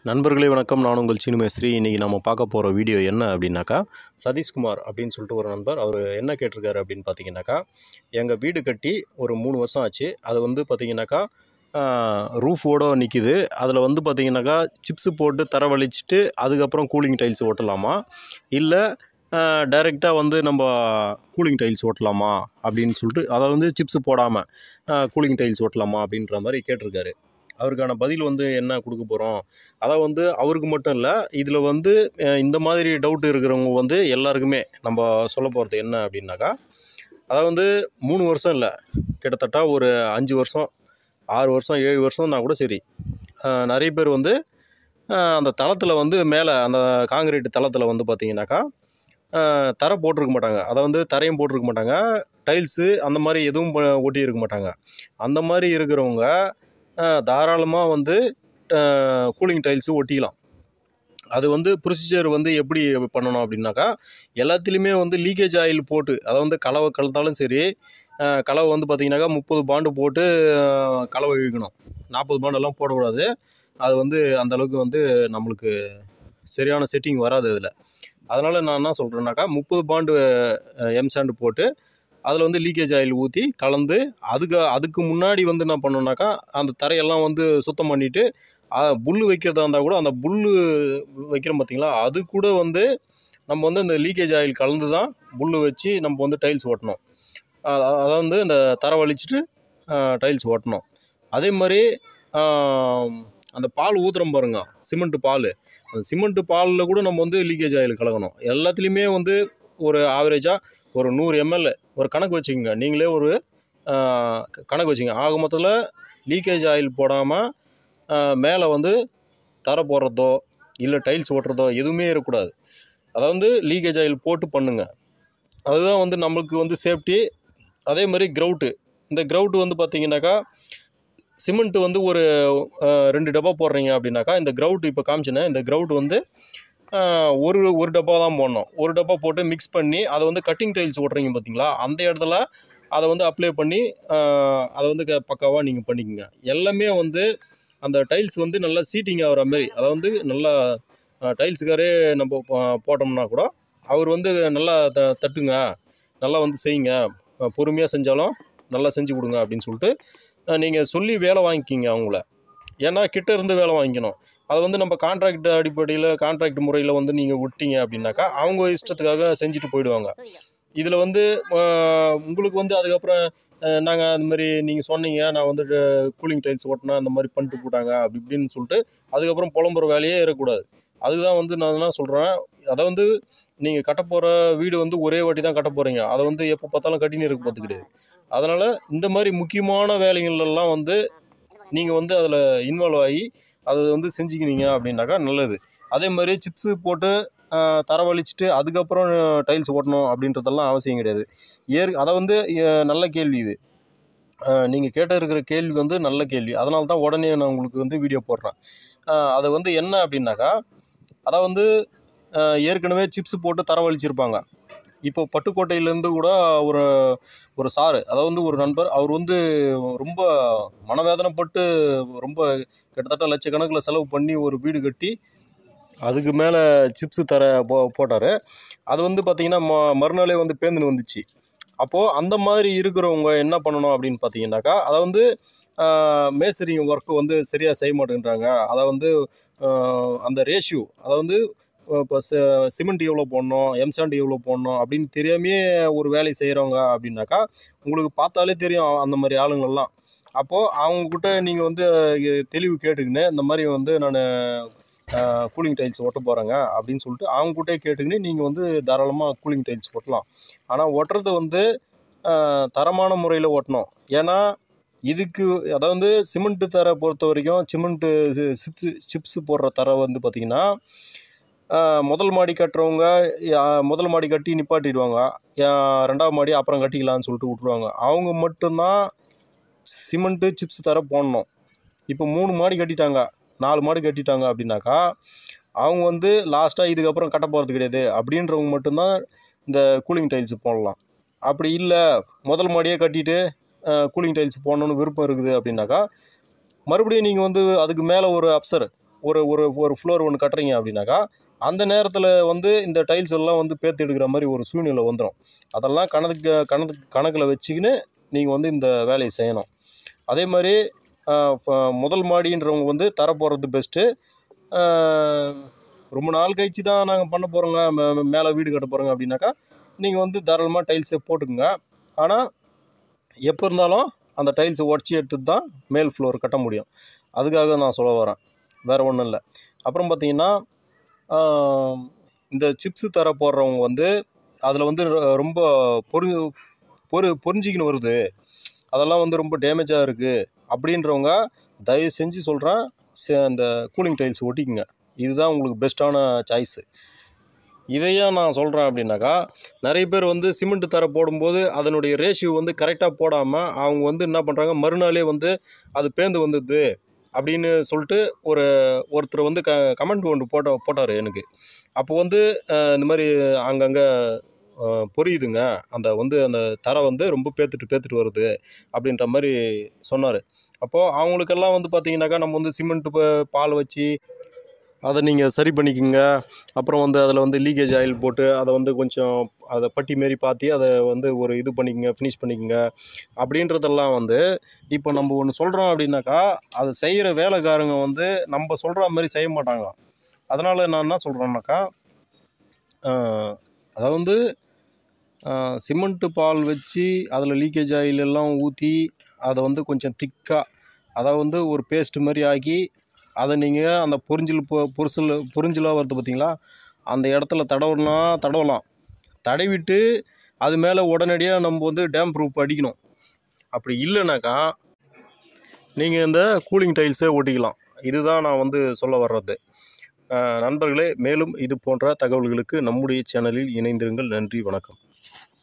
நண்பர்களே வணக்கம் நான் உங்கள் சீனு மேஸ்திரி இன்றைக்கி நம்ம பார்க்க போகிற வீடியோ என்ன அப்படின்னாக்கா சதீஷ்குமார் அப்படின்னு சொல்லிட்டு ஒரு நண்பர் அவர் என்ன கேட்டிருக்காரு அப்படின்னு பார்த்தீங்கன்னாக்கா எங்கள் வீடு கட்டி ஒரு மூணு வருஷம் ஆச்சு அது வந்து பார்த்தீங்கன்னாக்கா ரூஃபோட நிற்கிது அதில் வந்து பார்த்தீங்கன்னாக்கா சிப்ஸு போட்டு தர வலிச்சிட்டு அதுக்கப்புறம் கூலிங் டைல்ஸ் ஓட்டலாமா இல்லை டைரெக்டாக வந்து நம்ம கூலிங் டைல்ஸ் ஓட்டலாமா அப்படின்னு சொல்லிட்டு அதை வந்து சிப்ஸு போடாமல் கூலிங் டைல்ஸ் ஓட்டலாமா அப்படின்ற மாதிரி கேட்டிருக்காரு அவருக்கான பதில் வந்து என்ன கொடுக்க போகிறோம் அதை வந்து அவருக்கு மட்டும் இல்லை இதில் வந்து அஹ், இந்த மாதிரி டவுட் இருக்கிறவங்க வந்து எல்லாருக்குமே நம்ம சொல்ல போகிறது என்ன அப்படின்னாக்கா அதை வந்து மூணு வருஷம் இல்லை கிட்டத்தட்ட ஒரு அஞ்சு வருஷம் ஆறு வருஷம் ஏழு வருஷம்னா கூட சரி அஹ், நிறைய பேர் வந்து அஹ், அந்த தளத்தில் வந்து மேலே அந்த காங்கிரீட் தளத்தில் வந்து பார்த்தீங்கன்னாக்கா அஹ், தரை போட்டிருக்க மாட்டாங்க அதை வந்து தரையும் போட்டிருக்க மாட்டாங்க டைல்ஸு அந்த மாதிரி எதுவும் ப- ஒட்டி இருக்க மாட்டாங்க அந்த மாதிரி இருக்கிறவங்க தாராளமாக வந்து கூலிங் டைல்ஸு ஒட்டிக்கலாம் அது வந்து ப்ரொசீஜர் வந்து எப்படி பண்ணணும் அப்படின்னாக்கா எல்லாத்துலேயுமே வந்து லீக்கேஜ் ஆயில் போட்டு அதை வந்து கலவை கலந்தாலும் சரி அஹ், கலவை வந்து பார்த்திங்கனாக்கா முப்பது பாண்டு போட்டு அஹ், கலவை இழுக்கணும் நாற்பது பாண்டெல்லாம் போடக்கூடாது அது வந்து அந்த அளவுக்கு வந்து நம்மளுக்கு சரியான செட்டிங் வராது அதில் அதனால் நான் என்ன சொல்கிறேன்னாக்கா முப்பது பாண்டு எம் சாண்டு போட்டு அதில் வந்து லீக்கேஜ் ஆயில் ஊற்றி கலந்து அதுக்கு அதுக்கு முன்னாடி வந்து என்ன பண்ணோம்னாக்கா அந்த தரையெல்லாம் வந்து சுத்தம் பண்ணிவிட்டு புல் வைக்கிறதா இருந்தால் கூட அந்த புல் வைக்கிறோம் பார்த்தீங்களா அது கூட வந்து நம்ம வந்து அந்த லீக்கேஜ் ஆயில் கலந்து தான் புல் வச்சு நம்ம வந்து டைல்ஸ் ஓட்டணும் அ- அ- அதை வந்து இந்த தரை வலிச்சிட்டு டைல்ஸ் ஓட்டணும் அதே மாதிரி ஆம், அந்த பால் ஊற்றுறோம் பாருங்க சிமெண்ட்டு பால் அந்த சிமெண்ட்டு பாலில் கூட நம்ம வந்து லீக்கேஜ் ஆயில் கலக்கணும் எல்லாத்துலேயுமே வந்து ஒரு ஆவரேஜாக ஒரு நூறு எம்எல் ஒரு கணக்கு வச்சுக்கோங்க நீங்களே ஒரு ஆ, க- கணக்கு வச்சுங்க ஆக மொத்தத்தில் லீக்கேஜ் ஆயில் போடாமல் மேலே வந்து தரை போடுறதோ இல்லை டைல்ஸ் ஓட்டுறதோ எதுவுமே இருக்கக்கூடாது அதை வந்து லீக்கேஜ் ஆயில் போட்டு பண்ணுங்க அதுதான் வந்து நம்மளுக்கு வந்து சேஃப்டி அதே மாதிரி கிரவுட்டு இந்த கிரவுட்டு வந்து பார்த்தீங்கன்னாக்கா சிமெண்ட் வந்து ஒரு அஹ், ரெண்டு டப்பா போடுறீங்க அப்படின்னாக்கா இந்த கிரவுட் இப்போ காமிச்சினேன் இந்த கிரவுட் வந்து அஹ், ஒரு ஒரு டப்பா தான் போடணும் ஒரு டப்பா போட்டு மிக்ஸ் பண்ணி அதை வந்து கட்டிங் டைல்ஸ் ஓட்டுறீங்க பார்த்தீங்களா அந்த இடத்துல அதை வந்து அப்ளை பண்ணி அஹ், அதை வந்து பக்காவாக நீங்கள் பண்ணிக்கோங்க எல்லாமே வந்து அந்த டைல்ஸ் வந்து நல்லா சீட்டிங் ஆகிற மாதிரி அதை வந்து நல்லா டைல்ஸுக்காரே நம்ம போ- போட்டோம்னா கூட அவர் வந்து நல்லா த தட்டுங்க நல்லா வந்து செய்யுங்க பொறுமையாக செஞ்சாலும் நல்லா செஞ்சு கொடுங்க அப்படின்னு சொல்லிட்டு நீங்கள் சொல்லி வேலை வாங்கிக்கிங்க அவங்கள ஏன்னா கிட்ட இருந்து வேலை வாங்கிக்கணும் அதை வந்து நம்ம கான்ட்ராக்ட் அடிப்படையில் கான்ட்ராக்ட் முறையில் வந்து நீங்கள் விட்டீங்க அப்படின்னாக்கா அவங்க இஷ்டத்துக்காக செஞ்சுட்டு போயிடுவாங்க இதில் வந்து ஆஹ், உங்களுக்கு வந்து அதுக்கப்புறம் நாங்கள் அந்த மாதிரி நீங்கள் சொன்னீங்க நான் வந்து கூலிங் டைல்ஸ் ஓட்டினா அந்த மாதிரி பண்ணிட்டு போட்டாங்க அப்படி இப்படின்னு சொல்லிட்டு அதுக்கப்புறம் புலம்புற வேலையே இருக்கக்கூடாது அதுதான் வந்து நான் என்ன சொல்கிறேன் அதை வந்து நீங்கள் கட்ட போகிற வீடு வந்து ஒரே வாட்டி தான் கட்ட போகிறீங்க அதை வந்து எப்போ பார்த்தாலும் கட்டினு இருக்க பார்த்து கிடையாது அதனால் இந்த மாதிரி முக்கியமான வேலைகள்லாம் வந்து நீங்கள் வந்து அதில் இன்வால்வ் ஆகி அதை வந்து செஞ்சுக்கினீங்க அப்படின்னாக்கா நல்லது அதே மாதிரி சிப்ஸு போட்டு ஆஹ், தர வலிச்சிட்டு அதுக்கப்புறம் டைல்ஸ் ஓட்டணும் அப்படின்றதெல்லாம் அவசியம் கிடையாது ஏற் அதை வந்து அஹ், நல்ல கேள்வி இது நீங்கள் கேட்ட இருக்கிற கேள்வி வந்து நல்ல கேள்வி அதனால தான் உடனே நான் உங்களுக்கு வந்து வீடியோ போடுறேன் ஆஹ், அது வந்து என்ன அப்படின்னாக்கா அதை வந்து ஆஹ், ஏற்கனவே சிப்ஸ் போட்டு தர வலிச்சிருப்பாங்க இப்போ பட்டுக்கோட்டையிலேருந்து கூட ஒரு ஒரு சாரு அதாவது வந்து ஒரு நண்பர் அவர் வந்து ரொம்ப மனவேதனைப்பட்டு ரொம்ப கிட்டத்தட்ட லட்சக்கணக்கில் செலவு பண்ணி ஒரு வீடு கட்டி அதுக்கு மேலே சிப்ஸு தர போ போட்டார் அது வந்து பார்த்திங்கன்னா ம மறுநாளே வந்து பேந்துன்னு வந்துச்சு அப்போது அந்த மாதிரி இருக்கிறவங்க என்ன பண்ணணும் அப்படின்னு பார்த்தீங்கன்னாக்கா அதை வந்து ஆஹ், மேஸ்திரி ஒர்க்கு வந்து சரியாக செய்ய மாட்டேன்றாங்க அதை வந்து ஆஹ், அந்த ரேஷியோ அதை வந்து இப்போ சிமெண்ட் எவ்வளோ போடணும் எம்சாண்ட் எவ்வளோ போடணும் அப்படின்னு தெரியாமையே ஒரு வேலையை செய்கிறவங்க அப்படின்னாக்கா உங்களுக்கு பார்த்தாலே தெரியும் அந்த மாதிரி ஆளுங்கள்லாம் அப்போது அவங்கக்கிட்ட நீங்கள் வந்து அஹ், தெளிவு கேட்டுக்கின்னு இந்த மாதிரி வந்து நான் கூலிங் டைல்ஸ் ஒட்ட போகிறேங்க அப்படின்னு சொல்லிட்டு அவங்ககிட்டே கேட்டுக்கின்னு நீங்கள் வந்து தாராளமாக கூலிங் டைல்ஸ் ஒட்டலாம் ஆனால் ஒட்டுறது வந்து அஹ், தரமான முறையில் ஒட்டணும் ஏன்னா இதுக்கு அதாவது சிமெண்ட்டு தரை பொறுத்த வரைக்கும் சிமெண்ட்டு சிப்ஸு சிப்ஸு போடுற தரை வந்து பார்த்திங்கன்னா அஹ், முதல் மாடி கட்டுறவங்க யா- முதல் மாடி கட்டி நிப்பாட்டிடுவாங்க யா- ரெண்டாவது மாடி அப்புறம் கட்டிக்கலாம்னு சொல்லிட்டு விட்ருவாங்க அவங்க மட்டும்தான் சிமெண்ட்டு சிப்ஸ் தர போடணும் இப்போ மூணு மாடி கட்டிட்டாங்க நாலு மாடி கட்டிட்டாங்க அப்படின்னாக்கா அவங்க வந்து லாஸ்ட்டாக இதுக்கப்புறம் கட்ட போகிறது கிடையாது அப்படின்றவங்க மட்டும்தான் இந்த கூலிங் டைல்ஸ் போடலாம் அப்படி இல்லை முதல் மாடியே கட்டிட்டு கூலிங் டைல்ஸ் போடணுன்னு விருப்பம் இருக்குது அப்படின்னாக்கா மறுபடியும் நீங்கள் வந்து அதுக்கு மேலே ஒரு அப்சர் ஒரு ஒரு ஒரு ஃப்ளோர் ஒன்று கட்டுறீங்க அப்படின்னாக்கா அந்த நேரத்தில் வந்து இந்த டைல்ஸ் எல்லாம் வந்து பேத்து எடுக்கிற மாதிரி ஒரு சூழ்நிலை வந்துடும் அதெல்லாம் கணக்கு கணக்கு கணக்கில் வச்சுக்கின்னு நீங்கள் வந்து இந்த வேலையை செய்யணும் அதே மாதிரி ஆஹ், ஃப- முதல் மாடின்றவங்க வந்து தர போகிறது பெஸ்ட்டு ரொம்ப நாள் கழிச்சு தான் நாங்கள் பண்ண போகிறோங்க மேலே வீடு கட்ட போகிறோங்க அப்படின்னாக்கா நீங்கள் வந்து தாராளமாக டைல்ஸை போட்டுக்குங்க ஆனால் எப்போ இருந்தாலும் அந்த டைல்ஸை உடச்சி எடுத்துட்டு தான் மேல் ஃப்ளோர் கட்ட முடியும் அதுக்காக நான் சொல்ல வரேன் வேறு ஒன்றும் இல்லை அப்புறம் பார்த்தீங்கன்னா ஆஹ், இந்த சிப்ஸு தர போடுறவங்க வந்து அதில் வந்து ரொ- ரொம்ப பொரு பொரு பொரிஞ்சிக்கின்னு வருது அதெல்லாம் வந்து ரொம்ப டேமேஜாக இருக்குது அப்படின்றவங்க தயவு செஞ்சு சொல்கிறேன் இந்த கூலிங் டைல்ஸ் ஒட்டிக்குங்க இதுதான் உங்களுக்கு பெஸ்ட்டான சாய்ஸு இதையே நான் சொல்கிறேன் அப்படின்னாக்கா நிறைய பேர் வந்து சிமெண்ட் தர போடும்போது அதனுடைய ரேஷியோ வந்து கரெக்டாக போடாமல் அவங்க வந்து என்ன பண்ணுறாங்க மறுநாளே வந்து அது பேந்து வந்தது அப்படின்னு சொல்லிட்டு ஒரு ஒருத்தர் வந்து க கமெண்ட் ஒன்று போட்ட போட்டார் எனக்கு அப்போ வந்து அஹ், இந்த மாதிரி அங்கங்கே பொரியுதுங்க அந்த வந்து அந்த தரை வந்து ரொம்ப பேத்துட்டு பேத்துட்டு வருது அப்படின்ற மாதிரி சொன்னார் அப்போது அவங்களுக்கெல்லாம் வந்து பார்த்தீங்கன்னாக்கா நம்ம வந்து சிமெண்ட் பால் வச்சு அதை நீங்கள் சரி பண்ணிக்கோங்க அப்புறம் வந்து அதில் வந்து லீக்கேஜ் ஆயில் போட்டு அதை வந்து கொஞ்சம் அதை பட்டி மாரி பாத்தி அதை வந்து ஒரு இது பண்ணிக்கங்க ஃபினிஷ் பண்ணிக்கங்க அப்படின்றதெல்லாம் வந்து இப்போ நம்ம ஒன்று சொல்கிறோம் அப்படின்னாக்கா அதை செய்கிற வேலைக்காரங்க வந்து நம்ம சொல்கிற மாதிரி செய்ய மாட்டாங்க அதனால் நான் என்ன சொல்கிறேன்னாக்கா அதாவது வந்து சிமெண்ட்டு பால் வச்சு அதில் லீக்கேஜ் ஆயில் எல்லாம் ஊற்றி அதை வந்து கொஞ்சம் திக்காக அதை வந்து ஒரு பேஸ்ட் மாதிரி ஆக்கி அதை நீங்கள் அந்த பொரிஞ்சில் பொ பொரிசல் பொரிஞ்சலாக வருது பார்த்தீங்களா அந்த இடத்துல தடவுனா தடவலாம் தடவிட்டு அது மேலே உடனடியாக நம்ம வந்து டேம் ப்ரூஃப் அடிக்கணும் அப்படி இல்லைனாக்கா நீங்கள் இந்த கூலிங் டைல்ஸை ஒட்டிக்கலாம் இதுதான் நான் வந்து சொல்ல வர்றது அஹ் நண்பர்களே மேலும் இது போன்ற தகவல்களுக்கு நம்முடைய சேனலில் இணைந்திருங்கள் நன்றி வணக்கம்